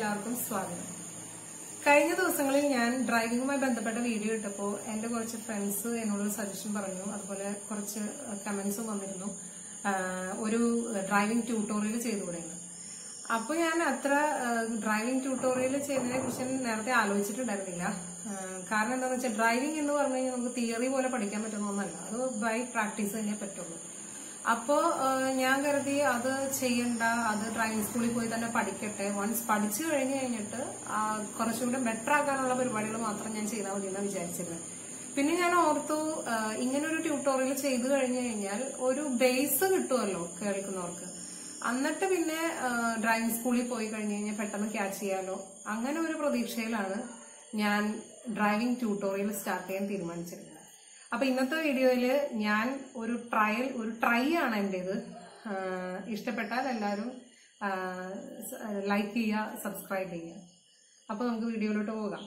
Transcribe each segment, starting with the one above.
എല്ലാവർക്കും സ്വാഗതം കഴിഞ്ഞ ദിവസങ്ങളിൽ ഞാൻ ഡ്രൈവിംഗുമായി ബന്ധപ്പെട്ട വീഡിയോ ഇട്ടപ്പോൾ എൻ്റെ കുറച്ച് ഫ്രണ്ട്സ് എന്നോട് സജഷൻ പറഞ്ഞു അതുപോലെ കുറച്ച് കമന്റ്സും വന്നിരുന്നു ആഹ് ഒരു ഡ്രൈവിംഗ് ട്യൂട്ടോറിയൽ ചെയ്തുകൂടെയെന്ന് അപ്പോൾ ഞാൻ അത്ര ഡ്രൈവിംഗ് ട്യൂട്ടോറിയൽ ചെയ്യുന്നതിനെ കുറിച്ച് ഞാൻ നേരത്തെ ആലോചിച്ചിട്ടുണ്ടായിരുന്നില്ല ആഹ് കാരണം എന്താണെന്ന് വെച്ചാൽ ഡ്രൈവിംഗ് എന്ന് പറഞ്ഞു കഴിഞ്ഞാൽ നമുക്ക് തിയറി പോലെ പഠിക്കാൻ പറ്റുന്ന ഒന്നല്ല അത് ബൈ പ്രാക്ടീസ് തന്നെ പറ്റുള്ളൂ അപ്പോ ഏഹ്, ഞാൻ കരുതി അത് ചെയ്യണ്ട അത് ഡ്രൈവിംഗ് സ്കൂളിൽ പോയി തന്നെ പഠിക്കട്ടെ വൺസ് പഠിച്ചു കഴിഞ്ഞു കഴിഞ്ഞിട്ട് ആ, കുറച്ചുകൂടെ ബെറ്റർ ആക്കാനുള്ള പരിപാടികൾ മാത്രം ഞാൻ ചെയ്താൽ മതി എന്നാണ് വിചാരിച്ചിരുന്നത് പിന്നെ ഞാൻ ഓർത്തു ഏഹ്, ഇങ്ങനൊരു ട്യൂട്ടോറിയൽ ചെയ്തു കഴിഞ്ഞു കഴിഞ്ഞാൽ ഒരു ബേസ് കിട്ടുമല്ലോ കേൾക്കുന്നവർക്ക് എന്നിട്ട് പിന്നെ ഏഹ്, ഡ്രൈവിംഗ് സ്കൂളിൽ പോയി കഴിഞ്ഞു കഴിഞ്ഞാൽ പെട്ടെന്ന് ക്യാച്ച് ചെയ്യാലോ അങ്ങനെ ഒരു പ്രതീക്ഷയിലാണ് ഞാൻ ഡ്രൈവിംഗ് ട്യൂട്ടോറിയൽ സ്റ്റാർട്ട് ചെയ്യാൻ തീരുമാനിച്ചിരുന്നത് അപ്പൊ ഇന്നത്തെ വീഡിയോയില് ഞാൻ ഒരു ട്രയൽ ഒരു ട്രൈ ആണ് എൻ്റെത് ഇഷ്ടപ്പെട്ടാൽ എല്ലാവരും ലൈക്ക് ചെയ്യുക സബ്സ്ക്രൈബ് ചെയ്യുക അപ്പൊ നമുക്ക് വീഡിയോയിലോട്ട് പോകാം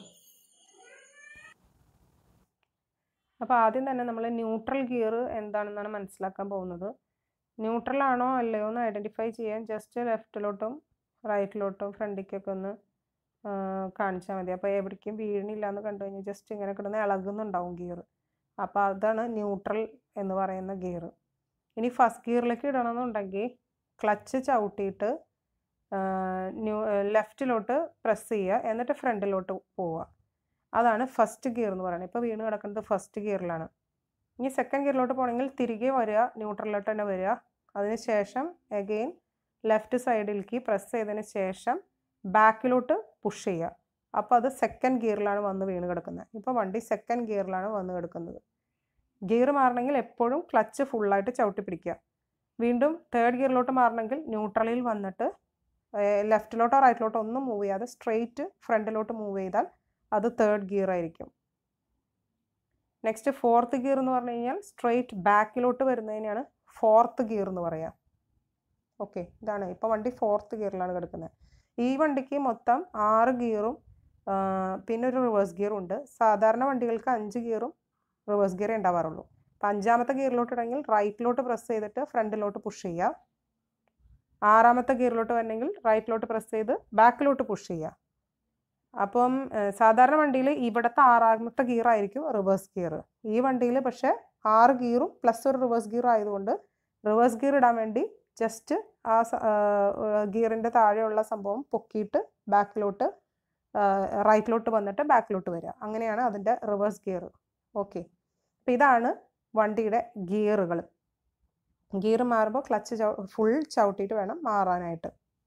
അപ്പോൾ ആദ്യം തന്നെ നമ്മൾ ന്യൂട്രൽ ഗിയർ എന്താണെന്നാണ് മനസ്സിലാക്കാൻ പോകുന്നത് ന്യൂട്രൽ ആണോ അല്ലയോ എന്ന് ഐഡൻറ്റിഫൈ ചെയ്യാൻ ജസ്റ്റ് ലെഫ്റ്റിലോട്ടും റൈറ്റിലോട്ടും ഫ്രണ്ടിക്കൊക്കെ ഒന്ന് കാണിച്ചാൽ മതി അപ്പോൾ എവിടേക്കും വീഴണില്ല എന്ന് കണ്ടു കഴിഞ്ഞാൽ ജസ്റ്റ് ഇങ്ങനെ കിടന്ന് ഇളകുന്നുണ്ടാവും ഗിയർ അപ്പോൾ അതാണ് ന്യൂട്രൽ എന്ന് പറയുന്ന ഗിയർ ഇനി ഫസ്റ്റ് ഗിയറിലേക്ക് ഇടണമെന്നുണ്ടെങ്കിൽ ക്ലച്ച് ചവിട്ടിയിട്ട് ന്യൂ ലെഫ്റ്റിലോട്ട് പ്രസ് ചെയ്യുക എന്നിട്ട് ഫ്രണ്ടിലോട്ട് പോവുക അതാണ് ഫസ്റ്റ് ഗിയർ എന്ന് പറയുന്നത് ഇപ്പോൾ വീണ് കിടക്കുന്നത് ഫസ്റ്റ് ഗിയറിലാണ് ഇനി സെക്കൻഡ് ഗിയറിലോട്ട് പോകണമെങ്കിൽ തിരികെ വരിക ന്യൂട്രലിലോട്ട് തന്നെ വരിക അതിന് ശേഷം എഗെയിൻ ലെഫ്റ്റ് സൈഡിലേക്ക് പ്രസ് ചെയ്തതിന് ശേഷം ബാക്കിലോട്ട് പുഷ് ചെയ്യുക അപ്പോൾ അത് സെക്കൻഡ് ഗിയറിലാണ് വന്ന് വീണ് കിടക്കുന്നത് ഇപ്പോൾ വണ്ടി സെക്കൻഡ് ഗിയറിലാണ് വന്ന് കിടക്കുന്നത് ഗിയർ മാറണമെങ്കിൽ എപ്പോഴും ക്ലച്ച് ഫുള്ളായിട്ട് ചവിട്ടി പിടിക്കുക വീണ്ടും തേർഡ് ഗിയറിലോട്ട് മാറണമെങ്കിൽ ന്യൂട്രലിൽ വന്നിട്ട് ലെഫ്റ്റിലോട്ടോ റൈറ്റിലോട്ടോ ഒന്നും മൂവ് ചെയ്യാതെ സ്ട്രെയിറ്റ് ഫ്രണ്ടിലോട്ട് മൂവ് ചെയ്താൽ അത് തേർഡ് ഗിയർ ആയിരിക്കും നെക്സ്റ്റ് ഫോർത്ത് ഗിയർ എന്ന് പറഞ്ഞു കഴിഞ്ഞാൽ സ്ട്രെയിറ്റ് ബാക്കിലോട്ട് വരുന്നതിനാണ് ഫോർത്ത് ഗിയർ എന്ന് പറയാം ഓക്കെ ഇതാണ് ഇപ്പോൾ വണ്ടി ഫോർത്ത് ഗിയറിലാണ് കിടക്കുന്നത് ഈ വണ്ടിക്ക് മൊത്തം ആറ് ഗിയറും പിന്നെ ഒരു റിവേഴ്സ് ഗിയറും ഉണ്ട് സാധാരണ വണ്ടികൾക്ക് അഞ്ച് ഗിയറും റിവേഴ്സ് ഗിയറേ ഉണ്ടാവാറുള്ളൂ അപ്പം അഞ്ചാമത്തെ ഗിയറിലോട്ട് ഇടണമെങ്കിൽ റൈറ്റിലോട്ട് പ്രസ് ചെയ്തിട്ട് ഫ്രണ്ടിലോട്ട് പുഷ് ചെയ്യുക ആറാമത്തെ ഗിയറിലോട്ട് വരണമെങ്കിൽ റൈറ്റിലോട്ട് പ്രസ് ചെയ്ത് ബാക്കിലോട്ട് പുഷ് ചെയ്യുക അപ്പം സാധാരണ വണ്ടിയിൽ ഇവിടുത്തെ ആറാമത്തെ ഗിയർ ആയിരിക്കും റിവേഴ്സ് ഗിയർ ഈ വണ്ടിയിൽ പക്ഷേ ആറ് ഗിയറും പ്ലസ് ഒരു റിവേഴ്സ് ഗിയർ ആയതുകൊണ്ട് റിവേഴ്സ് ഗിയർ ഇടാൻ വേണ്ടി ജസ്റ്റ് ആ ഗിയറിൻ്റെ താഴെയുള്ള സംഭവം പൊക്കിയിട്ട് ബാക്കിലോട്ട് റൈറ്റിലോട്ട് വന്നിട്ട് ബാക്കിലോട്ട് വരിക അങ്ങനെയാണ് അതിൻ്റെ റിവേഴ്സ് ഗിയർ ഓക്കെ അപ്പം ഇതാണ് വണ്ടിയുടെ ഗിയറുകൾ ഗിയർ മാറുമ്പോൾ ക്ലച്ച് ഫുൾ ചവിട്ടിയിട്ട് വേണം മാറാനായിട്ട്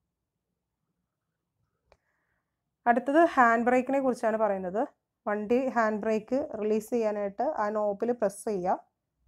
അടുത്തത് ഹാൻഡ് ബ്രേക്കിനെ കുറിച്ചാണ് പറയുന്നത് വണ്ടി ഹാൻഡ് ബ്രേക്ക് റിലീസ് ചെയ്യാനായിട്ട് ആ നോബിൽ പ്രസ് ചെയ്യുക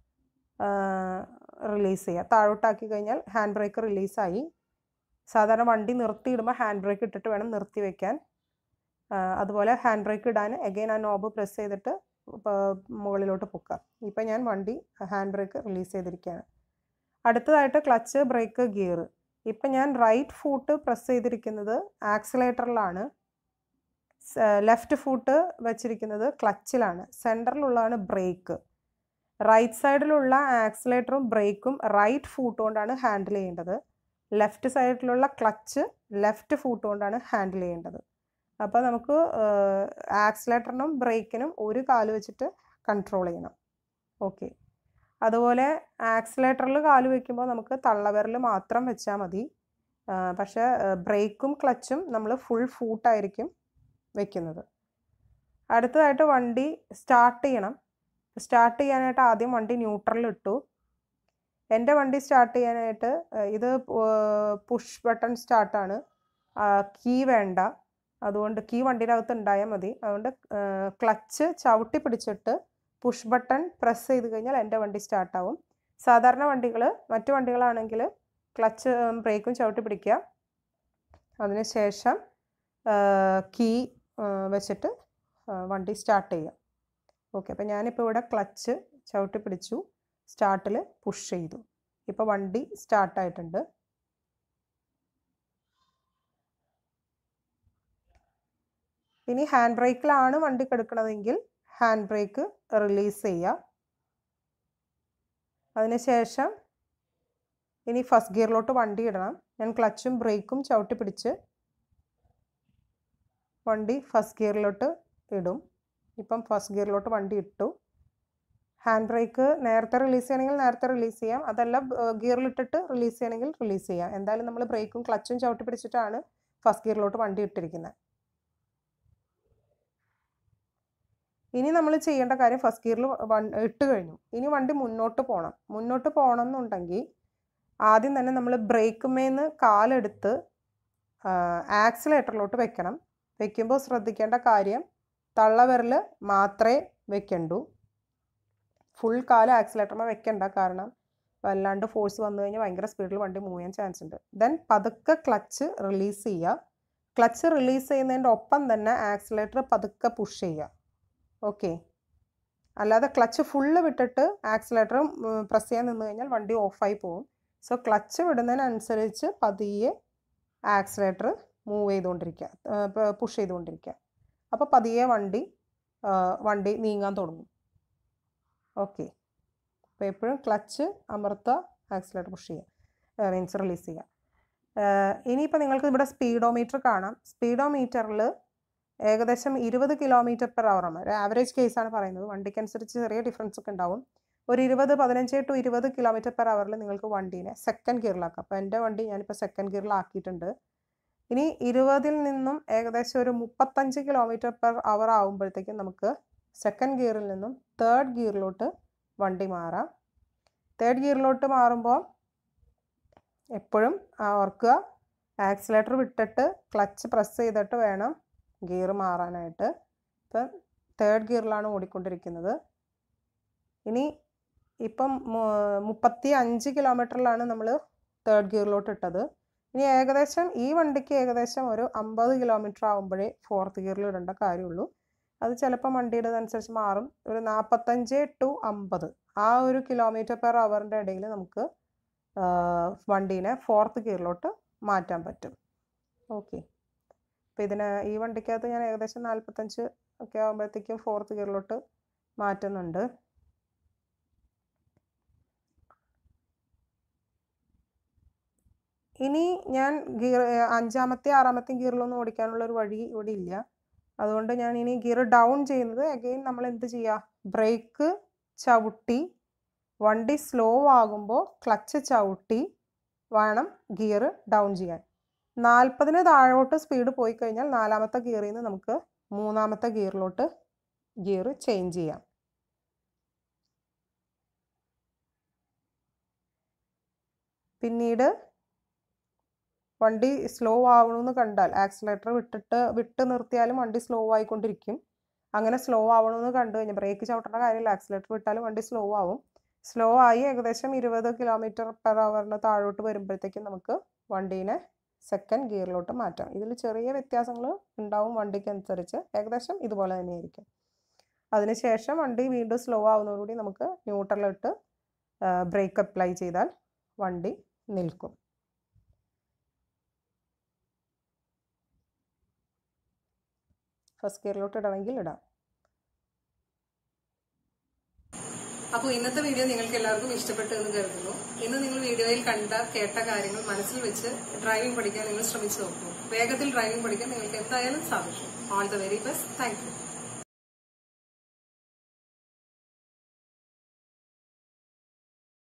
റിലീസ് ചെയ്യുക താഴോട്ടാക്കി കഴിഞ്ഞാൽ ഹാൻഡ് ബ്രേക്ക് റിലീസായി സാധാരണ വണ്ടി നിർത്തിയിടുമ്പോൾ ഹാൻഡ് ബ്രേക്ക് ഇട്ടിട്ട് വേണം നിർത്തി വെക്കാൻ അതുപോലെ ഹാൻഡ് ബ്രേക്ക് ഇടാൻ എഗെയിൻ ആ നോബ് പ്രസ് ചെയ്തിട്ട് മുകളിലോട്ട് പൊക്കുക ഇപ്പം ഞാൻ വണ്ടി ഹാൻഡ് ബ്രേക്ക് റിലീസ് ചെയ്തിരിക്കുകയാണ് അടുത്തതായിട്ട് ക്ലച്ച് ബ്രേക്ക് ഗിയർ ഇപ്പം ഞാൻ റൈറ്റ് ഫൂട്ട് പ്രസ് ചെയ്തിരിക്കുന്നത് ആക്സിലേറ്ററിലാണ് ലെഫ്റ്റ് ഫൂട്ട് വെച്ചിരിക്കുന്നത് ക്ലച്ചിലാണ് സെൻറ്ററിലുള്ളതാണ് ബ്രേക്ക് റൈറ്റ് സൈഡിലുള്ള ആക്സിലേറ്ററും ബ്രേക്കും റൈറ്റ് ഫൂട്ട് കൊണ്ടാണ് ഹാൻഡിൽ ചെയ്യേണ്ടത് ലെഫ്റ്റ് സൈഡിലുള്ള ക്ലച്ച് ലെഫ്റ്റ് ഫൂട്ട് കൊണ്ടാണ് ഹാൻഡിൽ ചെയ്യേണ്ടത് അപ്പോൾ നമുക്ക് ആക്സിലേറ്ററിനും ബ്രേക്കിനും ഒരു കാല് വെച്ചിട്ട് കൺട്രോൾ ചെയ്യണം ഓക്കെ അതുപോലെ ആക്സിലേറ്ററിൽ കാല് വയ്ക്കുമ്പോൾ നമുക്ക് തള്ളവിരൽ മാത്രം വെച്ചാൽ മതി പക്ഷേ ബ്രേക്കും ക്ലച്ചും നമ്മൾ ഫുൾ ഫൂട്ടായിരിക്കും വെക്കുന്നത് അടുത്തതായിട്ട് വണ്ടി സ്റ്റാർട്ട് ചെയ്യണം സ്റ്റാർട്ട് ചെയ്യാനായിട്ട് ആദ്യം വണ്ടി ന്യൂട്രലിൽ ഇട്ടു എൻ്റെ വണ്ടി സ്റ്റാർട്ട് ചെയ്യാനായിട്ട് ഇത് പുഷ് ബട്ടൺ സ്റ്റാർട്ടാണ് കീ വേണ്ട അതുകൊണ്ട് കീ വണ്ടിയുടെ അകത്ത് ഉണ്ടായാൽ മതി അതുകൊണ്ട് ക്ലച്ച് ചവിട്ടി പിടിച്ചിട്ട് പുഷ് ബട്ടൺ പ്രസ് ചെയ്ത് കഴിഞ്ഞാൽ എൻ്റെ വണ്ടി സ്റ്റാർട്ടാവും സാധാരണ വണ്ടികൾ മറ്റു വണ്ടികളാണെങ്കിൽ ക്ലച്ച് ബ്രേക്കും ചവിട്ടി പിടിക്കുക അതിനുശേഷം കീ വെച്ചിട്ട് വണ്ടി സ്റ്റാർട്ട് ചെയ്യുക ഓക്കെ അപ്പോൾ ഞാനിപ്പോൾ ഇവിടെ ക്ലച്ച് ചവിട്ടി പിടിച്ചു സ്റ്റാർട്ടിൽ പുഷ് ചെയ്തു ഇപ്പോൾ വണ്ടി സ്റ്റാർട്ടായിട്ടുണ്ട് ഇനി ഹാൻഡ് ബ്രേക്കിലാണ് വണ്ടി കിടക്കണതെങ്കിൽ ഹാൻഡ് ബ്രേക്ക് റിലീസ് ചെയ്യുക അതിനുശേഷം ഇനി ഫസ്റ്റ് ഗിയറിലോട്ട് വണ്ടി ഇടണം ഞാൻ ക്ലച്ചും ബ്രേക്കും ചവിട്ടി പിടിച്ച് വണ്ടി ഫസ്റ്റ് ഗിയറിലോട്ട് ഇടും ഇപ്പം ഫസ്റ്റ് ഗിയറിലോട്ട് വണ്ടി ഇട്ടു ഹാൻഡ് ബ്രേക്ക് നേരത്തെ റിലീസ് ചെയ്യണമെങ്കിൽ നേരത്തെ റിലീസ് ചെയ്യാം അതല്ല ഗിയറിലിട്ടിട്ട് റിലീസ് ചെയ്യണമെങ്കിൽ റിലീസ് ചെയ്യാം എന്തായാലും നമ്മൾ ബ്രേക്കും ക്ലച്ചും ചവിട്ടി പിടിച്ചിട്ടാണ് ഫസ്റ്റ് ഗിയറിലോട്ട് വണ്ടി ഇട്ടിരിക്കുന്നത് ഇനി നമ്മൾ ചെയ്യേണ്ട കാര്യം ഫസ്റ്റ് ഗിയറിൽ ഇട്ട് കഴിഞ്ഞു ഇനി വണ്ടി മുന്നോട്ട് പോകണം മുന്നോട്ട് പോകണം എന്നുണ്ടെങ്കിൽ ആദ്യം തന്നെ നമ്മൾ ബ്രേക്കുമേന്ന് കാലെടുത്ത് ആക്സിലേറ്ററിലോട്ട് വെക്കണം വെക്കുമ്പോൾ ശ്രദ്ധിക്കേണ്ട കാര്യം തള്ളവിരൽ മാത്രമേ വെക്കണ്ടൂ ഫുൾ കാല് ആക്സിലേറ്ററിമ വെക്കണ്ട കാരണം വല്ലാണ്ട് ഫോഴ്സ് വന്നു കഴിഞ്ഞാൽ ഭയങ്കര സ്പീഡിൽ വണ്ടി മൂവ് ചെയ്യാൻ ചാൻസ് ഉണ്ട് ദെൻ പതുക്കെ ക്ലച്ച് റിലീസ് ചെയ്യുക ക്ലച്ച് റിലീസ് ചെയ്യുന്നതിൻ്റെ ഒപ്പം തന്നെ ആക്സിലേറ്റർ പതുക്കെ പുഷ് ചെയ്യുക ഓക്കെ അല്ലാതെ ക്ലച്ച് ഫുള്ള് വിട്ടിട്ട് ആക്സിലേറ്റർ പ്രസ് ചെയ്യാൻ നിന്ന് കഴിഞ്ഞാൽ വണ്ടി ഓഫായി പോകും സോ ക്ലച്ച് വിടുന്നതിനനുസരിച്ച് പതിയെ ആക്സിലേറ്റർ മൂവ് ചെയ്തുകൊണ്ടിരിക്കുക പുഷ് ചെയ്തുകൊണ്ടിരിക്കുക അപ്പോൾ പതിയെ വണ്ടി വണ്ടി നീങ്ങാൻ തുടങ്ങും ഓക്കെ അപ്പോൾ എപ്പോഴും ക്ലച്ച് അമർത്തുക ആക്സിലേറ്റർ പുഷ് ചെയ്യുക മീൻസ് റിലീസ് ചെയ്യുക ഇനിയിപ്പോൾ നിങ്ങൾക്ക് ഇവിടെ സ്പീഡോമീറ്റർ കാണാം സ്പീഡോമീറ്ററിൽ ഏകദേശം ഇരുപത് കിലോമീറ്റർ പെർ അവർ ആണ് ഒരു ആവറേജ് കേസാണ് പറയുന്നത് വണ്ടിക്കനുസരിച്ച് ചെറിയ ഡിഫറൻസ് ഒക്കെ ഉണ്ടാവും ഒരു ഇരുപത് പതിനഞ്ച് ടു ഇരുപത് കിലോമീറ്റർ പെർ അവറിൽ നിങ്ങൾക്ക് വണ്ടീനെ സെക്കൻഡ് ഗിയറിലാക്കാം അപ്പോൾ എൻ്റെ വണ്ടി ഞാനിപ്പോൾ സെക്കൻഡ് ഗിയറിലാക്കിയിട്ടുണ്ട് ഇനി ഇരുപതിൽ നിന്നും ഏകദേശം ഒരു മുപ്പത്തഞ്ച് കിലോമീറ്റർ പെർ അവർ ആകുമ്പോഴത്തേക്കും നമുക്ക് സെക്കൻഡ് ഗിയറിൽ നിന്നും തേർഡ് ഗിയറിലോട്ട് വണ്ടി മാറാം തേർഡ് ഗിയറിലോട്ട് മാറുമ്പോൾ എപ്പോഴും ഓർക്കുക ആക്സിലേറ്റർ വിട്ടിട്ട് ക്ലച്ച് പ്രസ് ചെയ്തിട്ട് വേണം ഗിയർ മാറാനായിട്ട് ഇപ്പം തേർഡ് ഗിയറിലാണ് ഓടിക്കൊണ്ടിരിക്കുന്നത് ഇനി ഇപ്പം മുപ്പത്തി അഞ്ച് കിലോമീറ്ററിലാണ് നമ്മൾ തേർഡ് ഗിയറിലോട്ട് ഇട്ടത് ഇനി ഏകദേശം ഈ വണ്ടിക്ക് ഏകദേശം ഒരു അമ്പത് കിലോമീറ്റർ ആകുമ്പോഴേ ഫോർത്ത് ഗിയറിൽ ഇടേണ്ട കാര്യമുള്ളൂ അത് ചിലപ്പോൾ വണ്ടിയുടെ അനുസരിച്ച് മാറും ഒരു നാൽപ്പത്തഞ്ച് ടു അമ്പത് ആ ഒരു കിലോമീറ്റർ പെർ അവറിൻ്റെ ഇടയിൽ നമുക്ക് വണ്ടീനെ ഫോർത്ത് ഗിയറിലോട്ട് മാറ്റാൻ പറ്റും ഓക്കെ അപ്പോൾ ഇതിന് ഈ വണ്ടിക്കകത്ത് ഞാൻ ഏകദേശം നാൽപ്പത്തഞ്ച് ഒക്കെ ആകുമ്പോഴത്തേക്കും ഫോർത്ത് ഗിയറിലോട്ട് മാറ്റുന്നുണ്ട് ഇനി ഞാൻ ഗിയർ അഞ്ചാമത്തെ ആറാമത്തെ ഗിയറിലൊന്നും ഓടിക്കാനുള്ള ഒരു വഴി ഇവിടെ ഇല്ല അതുകൊണ്ട് ഞാൻ ഇനി ഗിയർ ഡൗൺ ചെയ്യുന്നത് അഗെയിൻ നമ്മൾ എന്ത് ചെയ്യുക ബ്രേക്ക് ചവിട്ടി വണ്ടി സ്ലോ ആകുമ്പോൾ ക്ലച്ച് ചവിട്ടി വേണം ഗിയർ ഡൗൺ ചെയ്യാൻ നാൽപ്പതിന് താഴോട്ട് സ്പീഡ് പോയി കഴിഞ്ഞാൽ നാലാമത്തെ ഗിയറിൽ നിന്ന് നമുക്ക് മൂന്നാമത്തെ ഗിയറിലോട്ട് ഗിയർ ചേഞ്ച് ചെയ്യാം പിന്നീട് വണ്ടി സ്ലോ ആവണമെന്ന് കണ്ടാൽ ആക്സിലേറ്റർ വിട്ടിട്ട് വിട്ട് നിർത്തിയാലും വണ്ടി സ്ലോ ആയിക്കൊണ്ടിരിക്കും അങ്ങനെ സ്ലോ ആവണമെന്ന് കണ്ടു കഴിഞ്ഞാൽ ബ്രേക്ക് ചവിട്ടേണ്ട കാര്യമില്ല ആക്സിലേറ്റർ വിട്ടാലും വണ്ടി സ്ലോ ആവും സ്ലോ ആയി ഏകദേശം ഇരുപത് കിലോമീറ്റർ പെർ അവറിന് താഴോട്ട് വരുമ്പോഴത്തേക്കും നമുക്ക് വണ്ടീനെ സെക്കൻഡ് ഗിയറിലോട്ട് മാറ്റാം ഇതിൽ ചെറിയ വ്യത്യാസങ്ങൾ ഉണ്ടാവും വണ്ടിക്ക് അനുസരിച്ച് ഏകദേശം ഇതുപോലെ തന്നെയായിരിക്കും അതിനുശേഷം വണ്ടി വീണ്ടും സ്ലോ ആവുന്നതോടുകൂടി നമുക്ക് ന്യൂട്രലിട്ട് ബ്രേക്ക് അപ്ലൈ ചെയ്താൽ വണ്ടി നിൽക്കും ഫസ്റ്റ് ഗിയറിലോട്ട് ഇടണമെങ്കിൽ ഇടാം അപ്പോൾ ഇന്നത്തെ വീഡിയോ നിങ്ങൾക്ക് എല്ലാവർക്കും ഇഷ്ടപ്പെട്ടു എന്ന് കരുതുന്നു ഇന്ന് നിങ്ങൾ വീഡിയോയിൽ കണ്ട കേട്ട കാര്യങ്ങൾ മനസ്സിൽ വെച്ച് ഡ്രൈവിംഗ് പഠിക്കാൻ നിങ്ങൾ ശ്രമിച്ചു നോക്കൂ വേഗത്തിൽ ഡ്രൈവിംഗ് പഠിക്കാൻ നിങ്ങൾക്ക് എന്തായാലും സാധിക്കും all the very best thank U